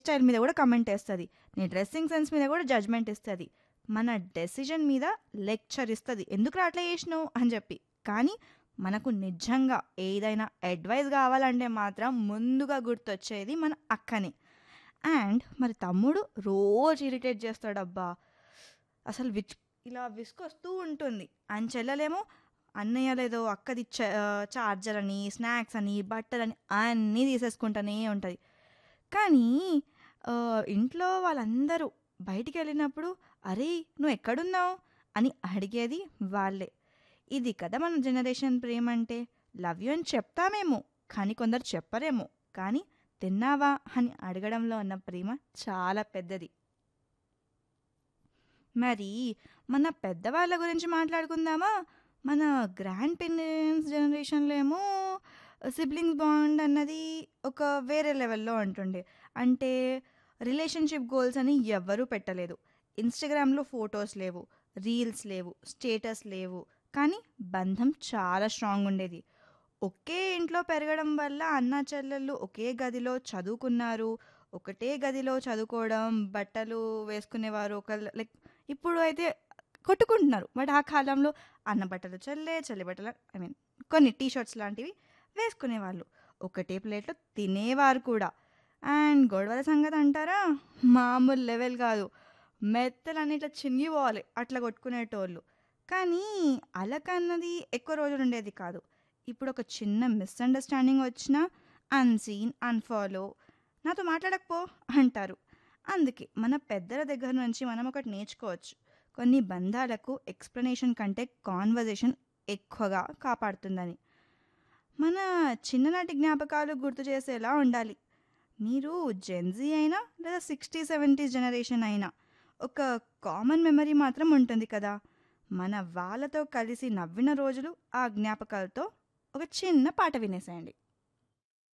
style మీద కూడా comment వేస్తుంది నీ డ్రెస్సింగ్ సెన్స్ మీద కూడా జడ్జ్మెంట్ ఇస్తుంది మన డెసిజన్ మీద లెక్చర్ ఇస్తుంది ఎందుకు అట్లా చేసినావు అని చెప్పి కానీ మనకు నిజంగా ఏదైనా అడ్వైస్ కావాలంటే మాత్రం ముందుగా గుర్తొచ్చేది మన అక్కనే అండ్ మరి తమ్ముడు రోజు ఇరిటేట్ చేస్తాడబ్బా అసలు విచ్ ఇలా విసుకొస్తూ ఉంటుంది అని చెల్లెలేమో అన్నయ్య లేదో అక్కది చార్జర్ అని స్నాక్స్ అని బట్టలని అన్నీ తీసేసుకుంటూనే ఉంటుంది కానీ ఆ, ఇంట్లో వాళ్ళందరూ బయటికి వెళ్ళినప్పుడు అరే నువ్వు ఎక్కడున్నావు అని అడిగేది వాళ్ళే ఇది కదా మన జనరేషన్ ప్రేమ అంటే లవ్ యూ అని చెప్తామేమో కానీ కొందరు చెప్పరేమో కానీ తిన్నావా అని అడగడంలో ఉన్న ప్రేమ చాలా పెద్దది మరి మన పెద్దవాళ్ళ గురించి మాట్లాడుకుందామా మన గ్రాండ్ పేరెంట్స్ జనరేషన్లో ఏమో సిబ్లింగ్స్ బాండ్ అన్నది ఒక వేరే లెవెల్లో ఉంటుండే అంటే రిలేషన్షిప్ గోల్స్ అని ఎవ్వరూ పెట్టలేదు ఇన్స్టాగ్రామ్లో ఫొటోస్ లేవు రీల్స్ లేవు స్టేటస్ లేవు కానీ బంధం చాలా స్ట్రాంగ్ ఉండేది ఒకే ఇంట్లో పెరగడం వల్ల అన్న చెల్లెళ్ళు ఒకే గదిలో చదువుకున్నారు ఒకటే గదిలో చదువుకోవడం బట్టలు వేసుకునేవారు ఒక లైక్ ఇప్పుడు అయితే కొట్టుకుంటున్నారు బట్ ఆ కాలంలో అన్న బట్టలు చల్లే చల్లి బట్టలు ఐ మీన్ కొన్ని టీ షర్ట్స్ లాంటివి వేసుకునేవాళ్ళు ఒకటే ప్లేట్లో తినేవారు కూడా అండ్ గొడవల సంగతి అంటారా మామూలు లెవెల్ కాదు మెత్తలన్నీ ఇట్లా చినిగిపోవాలి అట్లా కొట్టుకునేటోళ్ళు కానీ అలకన్నది ఎక్కువ రోజులు ఉండేది కాదు ఇప్పుడు ఒక చిన్న మిస్అండర్స్టాండింగ్ వచ్చినా అన్సీన్ అన్ఫాలో నాతో మాట్లాడకపో అంటారు అందుకే మన పెద్దల దగ్గర నుంచి మనం ఒకటి నేర్చుకోవచ్చు కొన్ని బంధాలకు ఎక్స్ప్లెనేషన్ కంటే కాన్వర్జేషన్ ఎక్కువగా కాపాడుతుందని మన చిన్ననాటి జ్ఞాపకాలు గుర్తు చేసేలా ఉండాలి మీరు జెన్జీ అయినా లేదా సిక్స్టీ సెవెంటీస్ జనరేషన్ అయినా ఒక కామన్ మెమరీ మాత్రం ఉంటుంది కదా మన వాళ్ళతో కలిసి నవ్విన రోజులు ఆ జ్ఞాపకాలతో ఒక చిన్న పాట వినేసేయండి